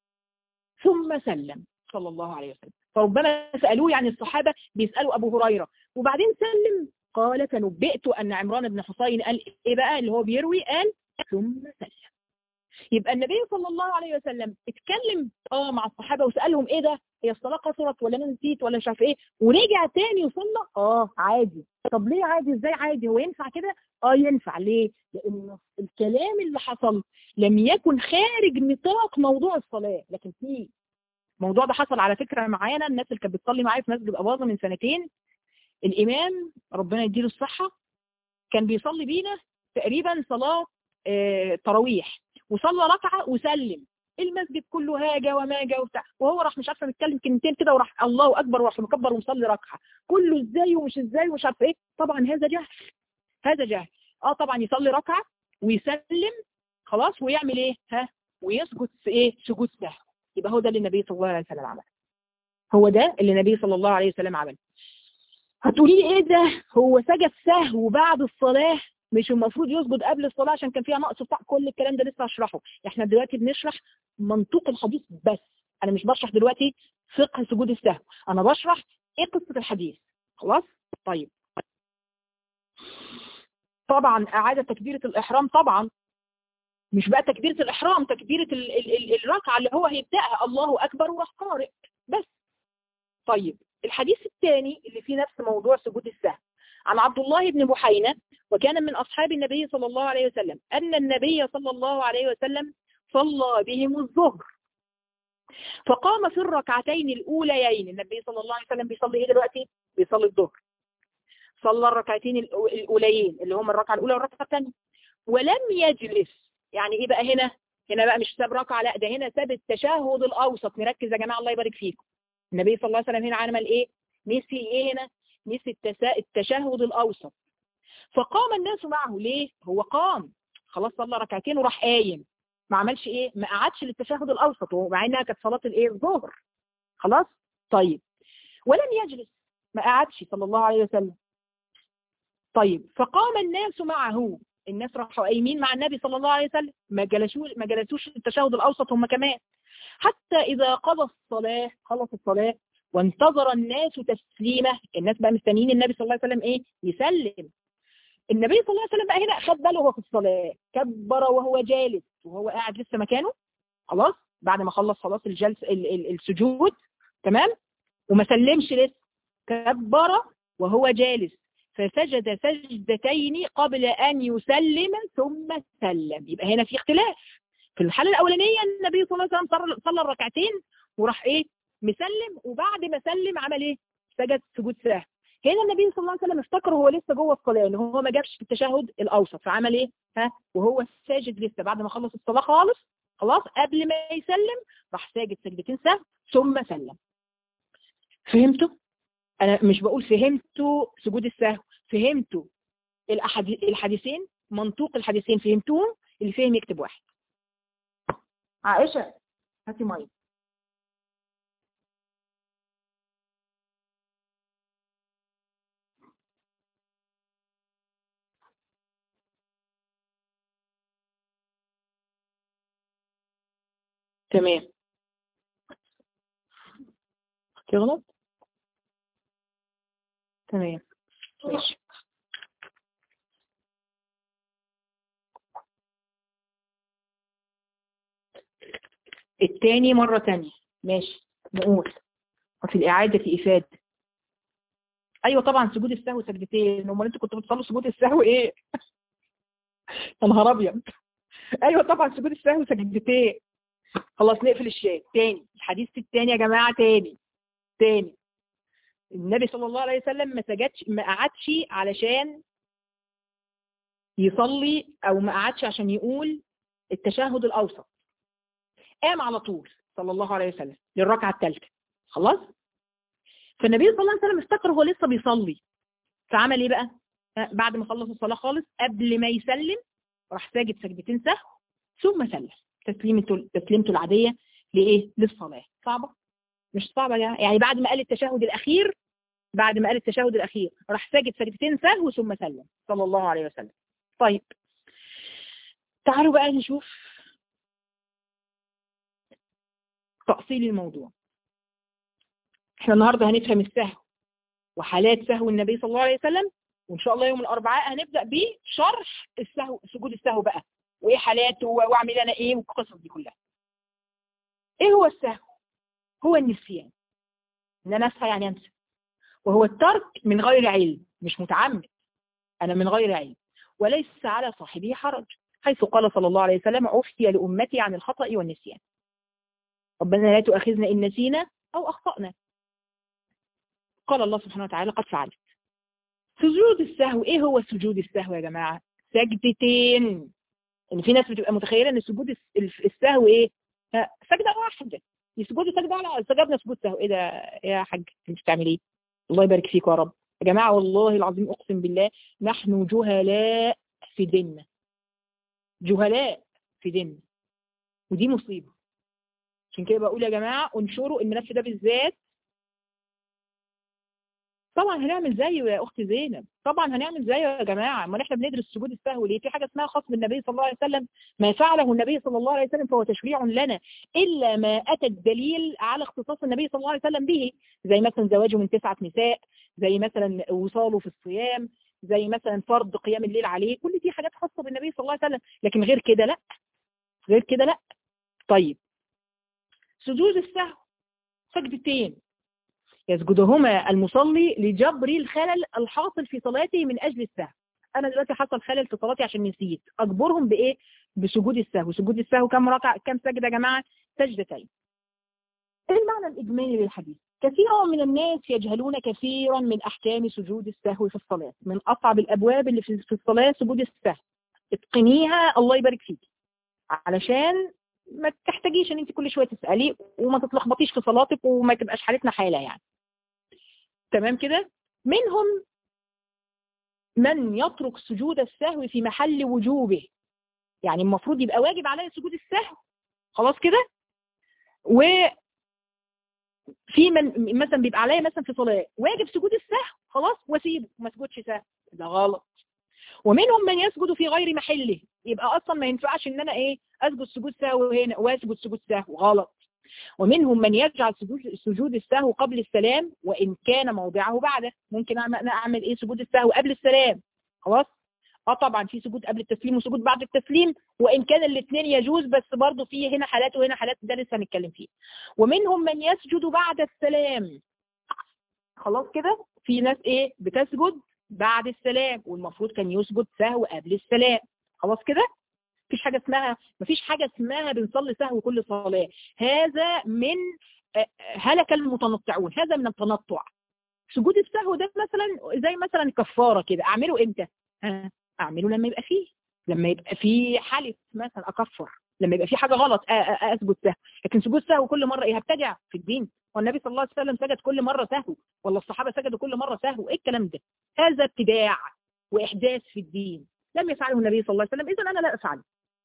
S1: ثم سلم صلى الله عليه وسلم فربما سألوه يعني الصحابة بيسألوا أبو هريرة وبعدين سلم قال فنبئت أن عمران بن حصين قال إيه بقى اللي هو بيروي قال ثم سلم يبقى النبي صلى الله عليه وسلم اتكلم اه مع الصحابة وسألهم ايه ده هي الصلاة قصرت ولا انا نسيت ولا مش عارف ايه ورجع تاني وصلى اه عادي طب ليه عادي ازاي عادي هو ينفع كده اه ينفع ليه لان الكلام اللي حصل لم يكن خارج نطاق موضوع الصلاة لكن في الموضوع ده حصل على فكرة معانا الناس اللي كانت بتصلي معايا في مسجد أباظة من سنتين الإمام ربنا يديله الصحة كان بيصلي بينا تقريبا صلاة اه تراويح وصلى ركعة وسلم المسجد كله هاجة وماجة وبتاع وهو راح مش عارفه متكلم كلمتين كده وراح الله اكبر وراح مكبر ومصلي ركعه كله ازاي ومش ازاي ومش عارف ايه طبعا هذا جهل هذا جهل اه طبعا يصلي ركعه ويسلم خلاص ويعمل ايه ها ويسجد في ايه سجود سهو يبقى هو ده اللي النبي صلى الله عليه وسلم عمل هو ده اللي النبي صلى الله عليه وسلم عمل هتقولي لي ايه ده هو سجد سهو بعد الصلاه مش المفروض يسجد قبل الصلاة عشان كان فيها نقص بتاع كل الكلام ده لسه هشرحه احنا دلوقتي بنشرح منطوق الحديث بس انا مش بشرح دلوقتي فقه سجود السهو انا بشرح ايه قصة الحديث خلاص طيب طبعا اعادة تكبيرة الاحرام طبعا مش بقى تكبيرة الاحرام تكبيرة ال ال ال الركعة اللي هو هيبدأها الله اكبر وراح قارئ بس طيب الحديث الثاني اللي فيه نفس موضوع سجود السهو عن عبد الله بن بحينة وكان من أصحاب النبي صلى الله عليه وسلم أن النبي صلى الله عليه وسلم صلى بهم الظهر فقام في الركعتين الأوليين النبي صلى الله عليه وسلم بيصلي إيه دلوقتي؟ بيصلي الظهر صلى الركعتين الأوليين اللي هم الركعة الأولى والركعة الثانية ولم يجلس يعني إيه بقى هنا؟ هنا بقى مش ساب ركعة لا ده هنا ساب التشهد الأوسط نركز يا جماعة الله يبارك فيكم النبي صلى الله عليه وسلم هنا عمل إيه؟ نسي إيه هنا؟ نسي التشهد الأوسط فقام الناس معه ليه هو قام خلاص صلى ركعتين وراح قايم ما عملش ايه ما قعدش للتشهد الاوسط ومع انها كانت صلاه الايه الظهر خلاص طيب ولم يجلس ما قعدش صلى الله عليه وسلم طيب فقام الناس معه الناس راحوا قايمين مع النبي صلى الله عليه وسلم ما جلسوش ما جلسوش التشهد الاوسط هم كمان حتى اذا قضى الصلاه خلص الصلاه وانتظر الناس تسليمه الناس بقى مستنيين النبي صلى الله عليه وسلم ايه يسلم النبي صلى الله عليه وسلم بقى هنا خد باله وهو في الصلاة كبر وهو جالس وهو قاعد لسه مكانه خلاص بعد ما خلص خلاص الجلس ال ال السجود تمام وما سلمش لسه كبر وهو جالس فسجد سجدتين قبل أن يسلم ثم سلم يبقى هنا في اختلاف في الحالة الأولانية النبي صلى الله عليه وسلم صلى الركعتين وراح إيه مسلم وبعد ما سلم عمل إيه سجد سجود سهو هنا النبي صلى الله عليه وسلم افتكر هو لسه جوه الصلاة ان هو ما جابش في التشهد الأوسط فعمل إيه ها وهو ساجد لسه بعد ما خلص الصلاة خالص خلاص قبل ما يسلم راح ساجد سجدتين سهو ثم سلم فهمتوا انا مش بقول فهمتوا سجود السهو فهمتوا الحديثين منطوق الحديثين فهمتوهم اللي فهم يكتب واحد عائشة هاتي ميه تمام تغلط تمام ماشي التاني مرة تانية ماشي نقول وفي الإعادة إفادة أيوة طبعا سجود السهو سجدتين امال انتوا كنتوا بتصلوا سجود السهو إيه يا نهار أبيض أيوة طبعا سجود السهو سجدتين خلاص نقفل الشيء تاني الحديث التاني يا جماعة تاني تاني النبي صلى الله عليه وسلم ما سجدش ما قعدش علشان يصلي او ما قعدش عشان يقول التشهد الاوسط قام على طول صلى الله عليه وسلم للركعه الثالثه خلاص فالنبي صلى الله عليه وسلم افتكر هو لسه بيصلي فعمل ايه بقى بعد ما خلص الصلاه خالص قبل ما يسلم راح ساجد سجدتين سهو ثم سلم تسليمته تسليمته العاديه لايه للصلاه صعبه مش صعبه يعني بعد ما قال التشهد الاخير بعد ما قال التشهد الأخير راح ساجد سجدتين سهو ثم سلم صلى الله عليه وسلم طيب تعالوا بقى نشوف تأصيل الموضوع احنا النهاردة هنفهم السهو وحالات سهو النبي صلى الله عليه وسلم وإن شاء الله يوم الأربعاء هنبدأ بشرح السهو سجود السهو بقى وإيه حالاته وأعمل أنا إيه والقصص دي كلها إيه هو السهو هو النسيان إن أنا أسهى يعني أنسى وهو الترك من غير علم مش متعمد أنا من غير علم وليس على صاحبه حرج حيث قال صلى الله عليه وسلم عفتي لأمتي عن الخطأ والنسيان ربنا لا تؤاخذنا إن نسينا أو أخطأنا قال الله سبحانه وتعالى قد فعلت سجود السهو إيه هو سجود السهو يا جماعة سجدتين إن في ناس بتبقى متخيلة إن سجود السهو إيه سجدة واحدة يسجدوا سجدة على سجدنا سجود سهو إيه ده يا حاج أنت بتعمل إيه الله يبارك فيك يا رب يا جماعة والله العظيم أقسم بالله نحن جهلاء في ديننا جهلاء في ديننا ودي مصيبة عشان كده بقول يا جماعة انشروا الملف ده بالذات طبعا هنعمل زيه يا اخت زينب طبعا هنعمل زيه يا جماعه امال احنا بندرس سجود السهو ليه في حاجه اسمها خصم النبي صلى الله عليه وسلم ما فعله النبي صلى الله عليه وسلم فهو تشريع لنا الا ما اتى الدليل على اختصاص النبي صلى الله عليه وسلم به زي مثلا زواجه من تسعه نساء زي مثلا وصاله في الصيام زي مثلا فرض قيام الليل عليه كل دي حاجات خاصه بالنبي صلى الله عليه وسلم لكن غير كده لا غير كده لا طيب سجود السهو سجدتين يسجدهما المصلي لجبر الخلل الحاصل في صلاته من أجل السهو أنا دلوقتي حصل خلل في صلاتي عشان نسيت أجبرهم بإيه؟ بسجود السهو سجود السهو كم ركعة كم سجدة يا جماعة؟ سجدتين إيه المعنى الإجمالي للحديث؟ كثير من الناس يجهلون كثيرا من أحكام سجود السهو في الصلاة من أصعب الأبواب اللي في الصلاة سجود السهو اتقنيها الله يبارك فيك علشان ما تحتاجيش ان انت كل شويه تسالي وما تتلخبطيش في صلاتك وما تبقاش حالتنا حاله يعني تمام كده منهم من يترك سجود السهو في محل وجوبه يعني المفروض يبقى واجب عليه سجود السهو خلاص كده و في من مثلا بيبقى عليا مثلا في صلاه واجب سجود السهو خلاص واسيبه ما اسجدش سهو ده غلط ومنهم من يسجد في غير محله يبقى اصلا ما ينفعش ان انا ايه اسجد سجود سهو هنا واسجد سجود سهو غلط ومنهم من يجعل سجود سجود السهو قبل السلام وان كان موضعه بعده ممكن اعمل ايه سجود السهو قبل السلام خلاص اه طبعا في سجود قبل التسليم وسجود بعد التسليم وان كان الاثنين يجوز بس برضه في هنا حالات وهنا حالات ده لسه هنتكلم فيه ومنهم من يسجد بعد السلام خلاص كده في ناس ايه بتسجد بعد السلام والمفروض كان يسجد سهو قبل السلام خلاص كده مفيش حاجه اسمها مفيش حاجه اسمها بنصلي سهو كل صلاه هذا من هلك المتنطعون هذا من التنطع سجود السهو ده مثلا زي مثلا كفاره كده اعمله امتى ها اعمله لما يبقى فيه لما يبقى فيه حلف مثلا اكفر لما يبقى في حاجه غلط اسجد سهو لكن سجود سهو كل مره ايه هبتدع في الدين والنبي صلى الله عليه وسلم سجد كل مره سهو ولا الصحابه سجدوا كل مره سهو ايه الكلام ده هذا ابتداع واحداث في الدين لم يفعله النبي صلى الله عليه وسلم اذا انا لا افعله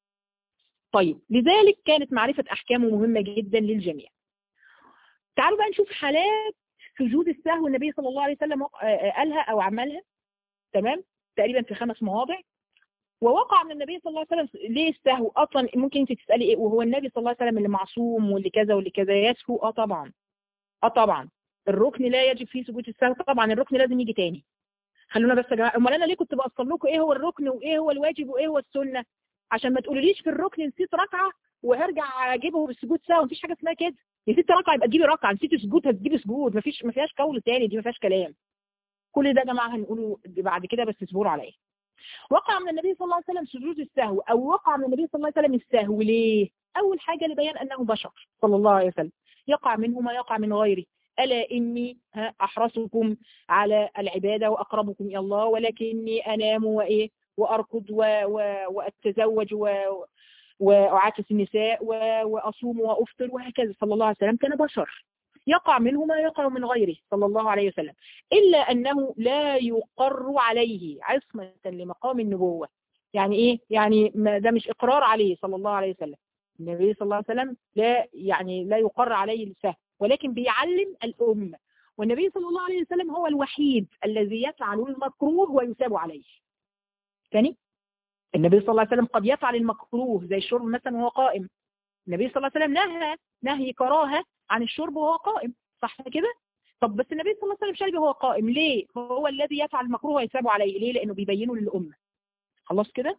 S1: طيب لذلك كانت معرفه احكامه مهمه جدا للجميع تعالوا بقى نشوف حالات سجود السهو النبي صلى الله عليه وسلم قالها او عملها تمام تقريبا في خمس مواضع ووقع من النبي صلى الله عليه وسلم ليه السهو اصلا ممكن انت تسالي ايه وهو النبي صلى الله عليه وسلم اللي معصوم واللي كذا واللي كذا يسهو اه طبعا اه طبعا الركن لا يجب فيه سجود السهو طبعا الركن لازم يجي تاني خلونا بس يا جماعه امال انا ليه كنت بوصل لكم ايه هو الركن وايه هو الواجب وايه هو السنه عشان ما تقولوليش في الركن نسيت ركعه وهرجع اجيبه بالسجود سهو مفيش حاجه اسمها كده نسيت ركعه يبقى تجيبي ركعه نسيت سجود هتجيبي سجود مفيش ما فيهاش قول تاني دي ما فيهاش كلام كل ده يا جماعه هنقوله بعد كده بس اصبروا عليا وقع من النبي صلى الله عليه وسلم سجود السهو او وقع من النبي صلى الله عليه وسلم السهو ليه اول حاجه لبيان انه بشر صلى الله عليه وسلم يقع منه ما يقع من غيره ألا إني أحرصكم على العبادة وأقربكم إلى الله ولكني أنام وإيه وأركض و... و... وأتزوج و... وأعاكس النساء و... وأصوم وأفطر وهكذا صلى الله عليه وسلم كان بشر يقع منه ما يقع من غيره صلى الله عليه وسلم إلا أنه لا يقر عليه عصمة لمقام النبوة يعني إيه؟ يعني ده مش إقرار عليه صلى الله عليه وسلم النبي صلى الله عليه وسلم لا يعني لا يقر عليه السهو ولكن بيعلم الأمة والنبي صلى الله عليه وسلم هو الوحيد الذي يفعل المكروه ويثاب عليه ثاني النبي صلى الله عليه وسلم قد يفعل المكروه زي الشرب مثلا وهو قائم النبي صلى الله عليه وسلم نهى نهي كراهة عن الشرب وهو قائم صح كده طب بس النبي صلى الله عليه وسلم شرب وهو قائم ليه هو الذي يفعل المكروه ويثاب عليه ليه لأنه بيبينه للأمة خلاص كده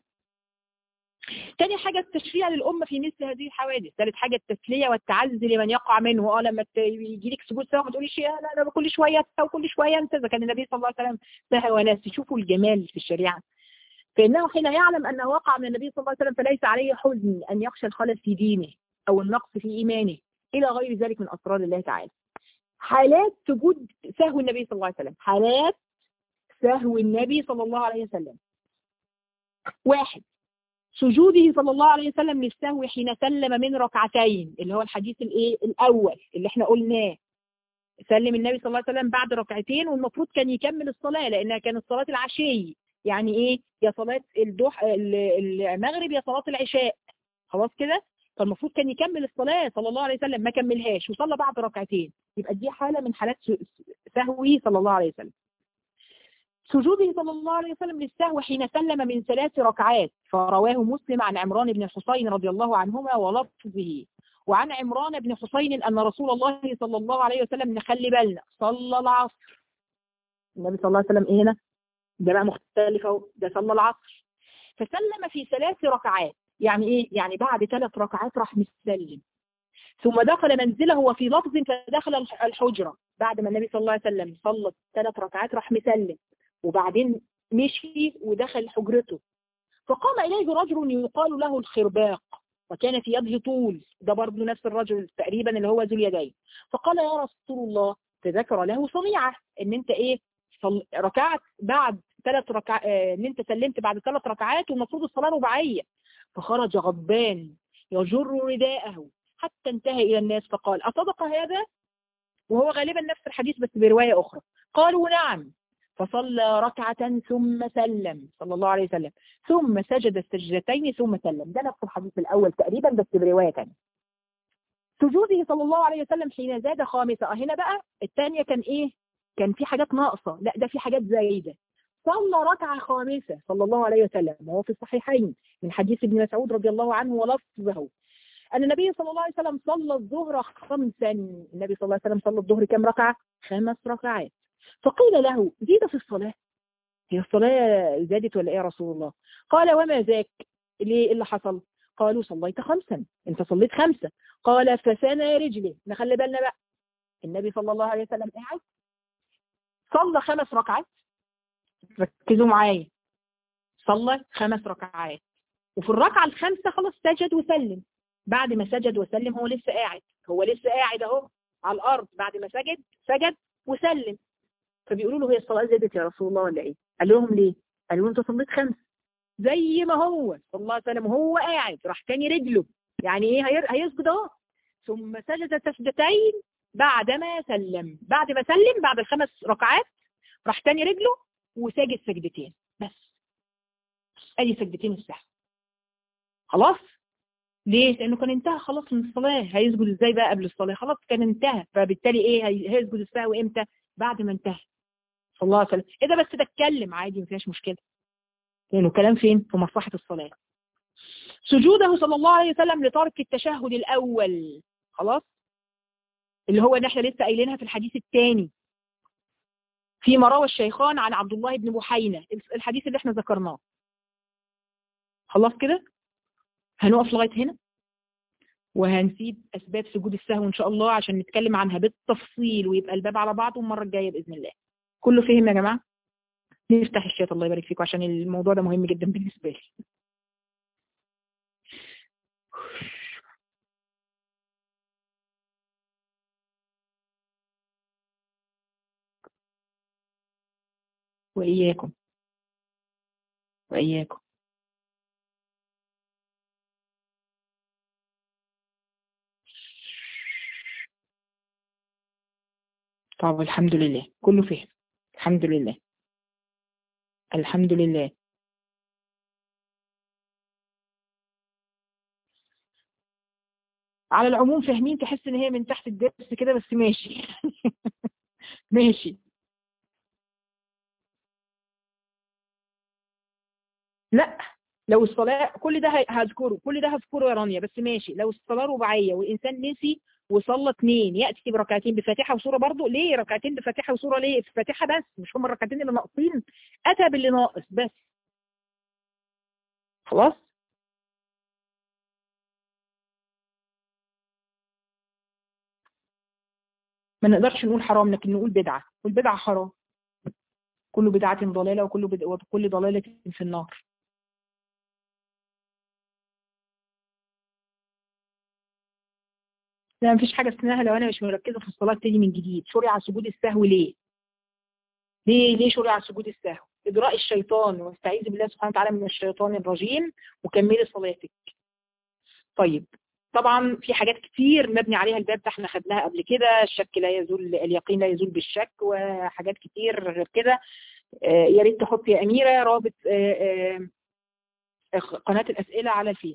S1: تاني حاجة التشريع للأمة في مثل هذه الحوادث ثالث حاجة التسلية والتعزي لمن يقع منه اه لما يجي لك سجود سوا ما تقوليش لا انا كل شوية وكل شوية انت اذا كان النبي صلى الله عليه وسلم سهى وناس شوفوا الجمال في الشريعة فإنه حين يعلم أنه وقع من النبي صلى الله عليه وسلم فليس عليه حزن أن يخشى الخلل في دينه أو النقص في إيمانه إلى غير ذلك من أسرار الله تعالى حالات سجود سهو النبي صلى الله عليه وسلم حالات سهو النبي صلى الله عليه وسلم واحد سجوده صلى الله عليه وسلم للسهو حين سلم من ركعتين اللي هو الحديث الايه الاول اللي احنا قلناه سلم النبي صلى الله عليه وسلم بعد ركعتين والمفروض كان يكمل الصلاة لانها كانت صلاة العشي يعني ايه يا صلاة الضح المغرب يا صلاة العشاء خلاص كده فالمفروض كان يكمل الصلاة صلى الله عليه وسلم ما كملهاش وصلى بعد ركعتين يبقى دي حالة من حالات سهوه صلى الله عليه وسلم سجوده صلى الله عليه وسلم للسهو حين سلم من ثلاث ركعات فرواه مسلم عن عمران بن حسين رضي الله عنهما ولفظه وعن عمران بن حسين أن رسول الله صلى الله عليه وسلم نخلي بالنا صلى العصر النبي صلى الله عليه وسلم ايه هنا ده بقى مختلف اهو ده صلى العصر فسلم في ثلاث ركعات يعني ايه يعني بعد ثلاث ركعات راح مسلم ثم دخل منزله وفي لفظ فدخل الحجرة بعد ما النبي صلى الله عليه وسلم صلى ثلاث ركعات راح مسلم وبعدين مشي ودخل حجرته فقام إليه رجل يقال له الخرباق وكان في يده طول ده برضه نفس الرجل تقريبا اللي هو ذو اليدين فقال يا رسول الله فذكر له صنيعة ان انت ايه صل... ركعت بعد ثلاث ركعات اه ان انت سلمت بعد ثلاث ركعات والمفروض الصلاة رباعية فخرج غضبان يجر رداءه حتى انتهى إلى الناس فقال أصدق هذا وهو غالبا نفس الحديث بس برواية أخرى قالوا نعم فصلى ركعة ثم سلم صلى الله عليه وسلم ثم سجد السجدتين ثم سلم ده نفس الحديث الأول تقريبا بس برواية ثانيه سجوده صلى الله عليه وسلم حين زاد خامسة هنا بقى الثانية كان إيه كان في حاجات ناقصة لا ده في حاجات زايدة صلى ركعة خامسة صلى الله عليه وسلم وهو في الصحيحين من حديث ابن مسعود رضي الله عنه ولفظه أن النبي صلى الله عليه وسلم صلى الظهر خمسا النبي صلى الله عليه وسلم صلى الظهر كم ركعة خمس ركعات فقيل له زيد في الصلاة هي الصلاة زادت ولا ايه يا رسول الله قال وما ذاك ليه إيه اللي حصل قالوا صليت خمسا انت صليت خمسة قال فسنى رجلي نخلي بالنا بقى النبي صلى الله عليه وسلم قاعد صلى خمس ركعات ركزوا معايا صلى خمس ركعات وفي الركعة الخامسة خلاص سجد وسلم بعد ما سجد وسلم هو لسه قاعد هو لسه قاعد اهو على الأرض بعد ما سجد سجد وسلم فبيقولوا له هي الصلاة زادت يا رسول الله ولا ايه قال لهم ليه قالوا له انت صليت خمس زي ما هو صلى الله عليه وسلم وهو قاعد راح تاني رجله يعني ايه هيسجد اهو ثم سجد سجدتين بعدما سلم بعد ما سلم بعد الخمس ركعات راح تاني رجله وساجد سجدتين بس ادي سجدتين السهو خلاص ليه لانه كان انتهى خلاص من الصلاه هيسجد ازاي بقى قبل الصلاه خلاص كان انتهى فبالتالي ايه هيسجد السهو امتى بعد ما انتهى صلى الله عليه وسلم ايه ده بس تتكلم عادي ما فيهاش مشكله لانه كلام فين في مصلحه الصلاه سجوده صلى الله عليه وسلم لترك التشهد الاول خلاص اللي هو ان احنا لسه قايلينها في الحديث الثاني فيما روى الشيخان عن عبد الله بن بحينة الحديث اللي احنا ذكرناه خلاص كده هنقف لغاية هنا وهنسيب أسباب سجود السهو إن شاء الله عشان نتكلم عنها بالتفصيل ويبقى الباب على بعضه المرة الجاية بإذن الله كله فهم يا جماعة نفتح الشات الله يبارك فيكم عشان الموضوع ده مهم جدا بالنسبة لي وإياكم وإياكم طب الحمد لله كله فهم الحمد لله الحمد لله على العموم فاهمين تحس ان هي من تحت الدرس كده بس ماشي ماشي لا لو الصلاة كل ده هذكره كل ده هذكره يا رانيا بس ماشي لو الصلاة رباعية والإنسان نسي وصلى اثنين يأتي بركعتين بفاتحة وسورة برضه ليه ركعتين بفاتحة وسورة ليه فاتحة بس مش هم الركعتين اللي ناقصين أتى باللي ناقص بس خلاص ما نقدرش نقول حرام لكن نقول بدعة والبدعة حرام كل بدعة ضلالة وكل بد... وكل ضلالة في النار لا مفيش حاجة اسمها لو أنا مش مركزة في الصلاة تاني من جديد شرع سجود السهو ليه؟ ليه ليه شرع سجود السهو؟ إدراء الشيطان واستعيذ بالله سبحانه وتعالى من الشيطان الرجيم وكملي صلاتك. طيب طبعا في حاجات كتير مبني عليها الباب ده احنا خدناها قبل كده الشك لا يزول اليقين لا يزول بالشك وحاجات كتير غير كده آه يا ريت تحط يا أميرة رابط آه آه قناة الأسئلة على الفيس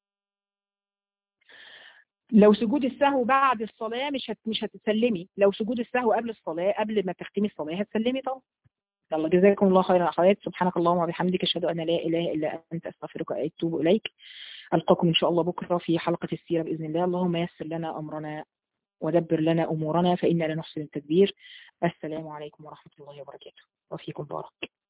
S1: لو سجود السهو بعد الصلاة مش هت مش هتسلمي لو سجود السهو قبل الصلاة قبل ما تختمي الصلاة هتسلمي طبعا يلا جزاكم الله خيرا اخوات سبحانك اللهم وبحمدك اشهد ان لا اله الا انت استغفرك واتوب اليك القاكم ان شاء الله بكره في حلقه السيره باذن الله اللهم يسر لنا امرنا ودبر لنا امورنا فانا لا نحسن التدبير السلام عليكم ورحمه الله وبركاته وفيكم بارك